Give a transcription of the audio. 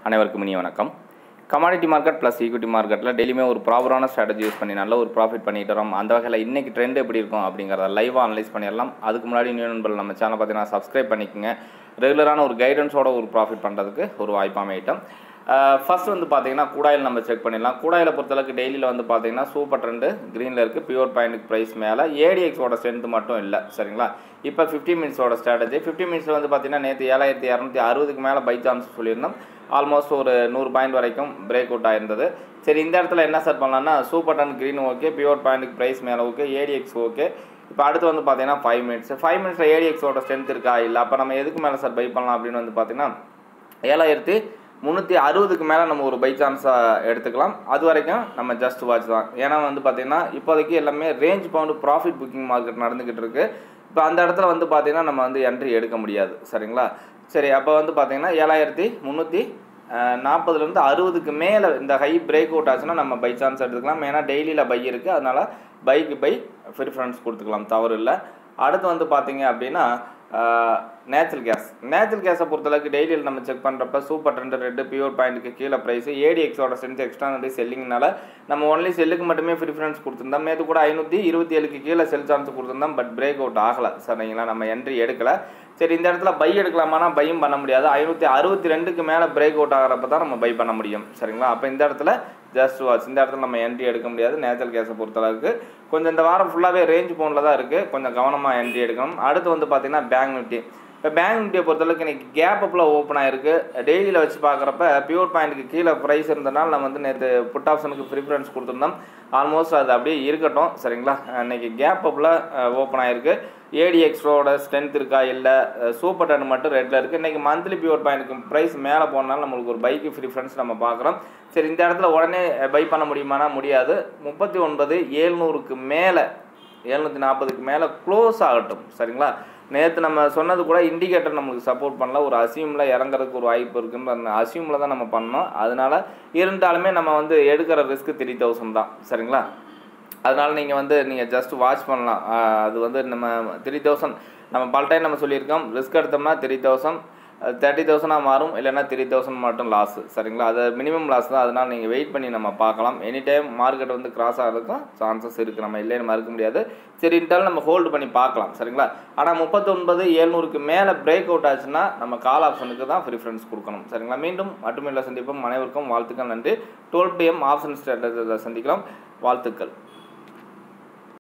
அனைவருக்கும் இனிய வணக்கம் கமாடிட்டி மார்க்கெட் ப்ளஸ் ஈக்விட்டி மார்க்கெட்டில் டெய்லியுமே ஒரு ப்ராப்பரான ஸ்ட்ராட்டஜி யூஸ் பண்ணி நல்ல ஒரு ப்ராஃபிட் பண்ணிட்டு வரோம் அந்த வகையில் இன்றைக்கி ட்ரெண்ட் எப்படி இருக்கும் அப்படிங்கிறத லைவாக அனலைஸ் பண்ணிடலாம் அதுக்கு முன்னாடி நியூ நண்பர்கள் நம்ம சேனல் பார்த்தீங்கன்னா சப்ஸ்கிரைப் பண்ணிக்கோங்க ரெகுலரான ஒரு கைடன்ஸோட ஒரு ப்ராஃபிட் பண்ணுறதுக்கு ஒரு வாய்ப்பாக ஐட்டம் ஃபர்ஸ்ட் வந்து பார்த்தீங்கன்னா கூடாயில் நம்ம செக் பண்ணிடலாம் கூடாயில் பொறுத்தளவுக்கு டெய்லியில் வந்து பார்த்தீங்கன்னா சூப்பர் ட்ரெண்டு க்ரீனில் இருக்குது பியூர் பாயிண்ட்டுக்கு ப்ரைஸ் மேலே ஏடிஎக்ஸோட ஸ்ட்ரென்த் மட்டும் இல்லை சரிங்களா இப்போ ஃபிஃப்டி மினிட்ஸோட ஸ்ட்ராட்டஜி ஃபிஃப்டி மினிட்ஸில் வந்து பார்த்தீங்கன்னா நேற்று ஏழாயிரத்தி இரநூத்தி அறுபதுக்கு மேலே பை சான்ஸ் சொல்லியிருந்தோம் ஆல்மோஸ்ட் ஒரு நூறு பாயிண்ட் வரைக்கும் பிரேக் அவுட் ஆயிருந்தது சரி இந்த இடத்துல என்ன செட் பண்ணலாம்னா supertrend green okay pure பாயிண்ட்டுக்கு ப்ரைஸ் மேலே ஓகே ஏடிஎக்ஸ் ஓகே இப்போ அடுத்து வந்து பார்த்தீங்கன்னா ஃபைவ் மினிட்ஸ் ஃபைவ் மினிட்ஸில் ஏடிஎக்ஸோட ஸ்ட்ரென்த் இருக்கா இல்லை அப்போ நம்ம எதுக்கு மேலே சார் பை பண்ணலாம் அப்படின்னு வந்து பார்த்தீங்கன்னா ஏழாயிரத்தி முந்நூற்றி அறுபதுக்கு மேலே நம்ம ஒரு பை சான்ஸாக எடுத்துக்கலாம் அது வரைக்கும் நம்ம ஜஸ்ட் வாட்ச் தான் ஏன்னா வந்து பார்த்திங்கன்னா இப்போதைக்கு எல்லாமே range bound profit booking market நடந்துக்கிட்டு இருக்கு இப்போ அந்த இடத்துல வந்து பார்த்திங்கன்னா நம்ம வந்து என்ட்ரி எடுக்க முடியாது சரிங்களா சரி அப்போ வந்து பார்த்திங்கன்னா ஏழாயிரத்தி முந்நூற்றி நாற்பதுலேருந்து அறுபதுக்கு மேலே இந்த ஹை பிரேக் அவுட் ஆச்சுன்னா நம்ம பை சான்ஸ் எடுத்துக்கலாம் ஏன்னா டெய்லியில் பை இருக்குது அதனால் பைக்கு பை ப்ரிஃபரன்ஸ் கொடுத்துக்கலாம் தவறு இல்லை அடுத்து வந்து பார்த்தீங்க அப்படின்னா நேச்சுரல் கேஸ் நேச்சுரல் கேஸை பொறுத்தளவுக்கு டெய்லியில் நம்ம செக் பண்ணுறப்ப சூப்பர் ட்ரெண்ட் ரெண்டு பியூர் பாயிண்ட்டுக்கு கீழே ப்ரைஸ் ஏடிஎக்ஸோட ஸ்ட்ரென்த் எக்ஸ்ட்ரா செல்லிங்னால நம்ம ஒன்லி செல்லுக்கு மட்டுமே ப்ரிஃபரன்ஸ் கொடுத்துருந்தோம் நேற்று கூட ஐநூற்றி இருபத்தி ஏழுக்கு கீழே செல் சான்ஸ் கொடுத்துருந்தோம் பட் பிரேக் அவுட் ஆகலை சரிங்களா நம்ம என்ட்ரி எடுக்கலை சரி இந்த இடத்துல பை எடுக்கலாமானா பையும் பண்ண முடியாது ஐநூற்றி அறுபத்தி ரெண்டுக்கு மேலே பிரேக் அவுட் ஆகிறப்ப தான் நம்ம பை பண்ண முடியும் சரிங்களா அப்போ இந்த இடத்துல ஜஸ்ட் வாட்ச் இந்த இடத்துல நம்ம என்ட்ரி எடுக்க முடியாது நேச்சுரல் கேஸை பொறுத்தளவுக்கு கொஞ்சம் இந்த வாரம் ஃபுல்லாகவே ரேஞ்ச் பவுண்டில் தான் இருக்குது கொஞ்சம் கவனமாக என்ட்ரி எடுக்கணும் அடுத்து வந்து பார்த்திங்கன்னா பேங்க் நிஃப்டி இப்போ பேங்க் நிஃப்டியை பொறுத்தளவுக்கு இன்றைக்கி கேப் அப்பில் ஓப்பன் ஆயிருக்கு டெய்லியில் வச்சு பார்க்குறப்ப பியூர் பாயிண்ட்டுக்கு கீழே ப்ரைஸ் இருந்தனால நம்ம வந்து நேற்று புட் ஆப்ஷனுக்கு ப்ரிஃபரன்ஸ் கொடுத்துருந்தோம் ஆல்மோஸ்ட் அது அப்படியே இருக்கட்டும் சரிங்களா இன்றைக்கி கேப் அப்பில் ஓப்பன் ஆயிருக்கு ஏடிஎக்ஸோட ஸ்ட்ரென்த் இருக்கா இல்லை சூப்பர் டன் மட்டும் ரெட்டில் இருக்குது இன்றைக்கி மந்த்லி பியூர் பாயிண்ட்டுக்கு ப்ரைஸ் மேலே போனாலும் நம்மளுக்கு ஒரு பைக்கு ப்ரிஃபரன்ஸ் நம்ம பார்க்குறோம் சரி இந்த இடத்துல உடனே பை பண்ண முடியுமானா முடியாது முப்பத்தி ஒன்பது ஏழ்நூறுக்கு மேலே எழுநூற்றி நாற்பதுக்கு மேலே க்ளோஸ் ஆகட்டும் சரிங்களா நேற்று நம்ம சொன்னது கூட இண்டிகேட்டர் நம்மளுக்கு சப்போர்ட் பண்ணல ஒரு அசியூமில் இறங்குறதுக்கு ஒரு வாய்ப்பு இருக்குன்னு அந்த அசியூமில் தான் நம்ம பண்ணோம் அதனால் இருந்தாலுமே நம்ம வந்து எடுக்கிற ரிஸ்க்கு த்ரீ தௌசண்ட் தான் சரிங்களா அதனால் நீங்கள் வந்து நீங்கள் ஜஸ்ட் வாட்ச் பண்ணலாம் அது வந்து நம்ம த்ரீ தௌசண்ட் நம்ம பல டைம் நம்ம சொல்லியிருக்கோம் ரிஸ்க் எடுத்தோம்னா த்ரீ தௌசண்ட் தேர்ட்டி தௌசண்டாக மாறும் இல்லைனா த்ரீ தௌசண்ட் மட்டும் லாஸ் சரிங்களா அது மினிமம் லாஸ் தான் அதனால் நீங்கள் வெயிட் பண்ணி நம்ம பார்க்கலாம் எனி டைம் மார்க்கெட் வந்து கிராஸ் ஆகிறதுக்கும் சான்சஸ் இருக்குது நம்ம இல்லைன்னு மறுக்க முடியாது சரி இருந்தாலும் நம்ம ஹோல்டு பண்ணி பார்க்கலாம் சரிங்களா ஆனால் முப்பத்தொன்பது ஏழ்நூறுக்கு மேலே பிரேக் அவுட் ஆச்சுன்னா நம்ம கால் ஆப்ஷனுக்கு தான் ப்ரிஃபரன்ஸ் கொடுக்கணும் சரிங்களா மீண்டும் மட்டுமில்லை சந்திப்போம் அனைவருக்கும் வாழ்த்துக்கள் நன்றி டுவெல் பிஎம் ஆப்ஷன் ஸ்ட்ராட்டஜியில் சந்திக்கலாம் வாழ்த்துக்கள்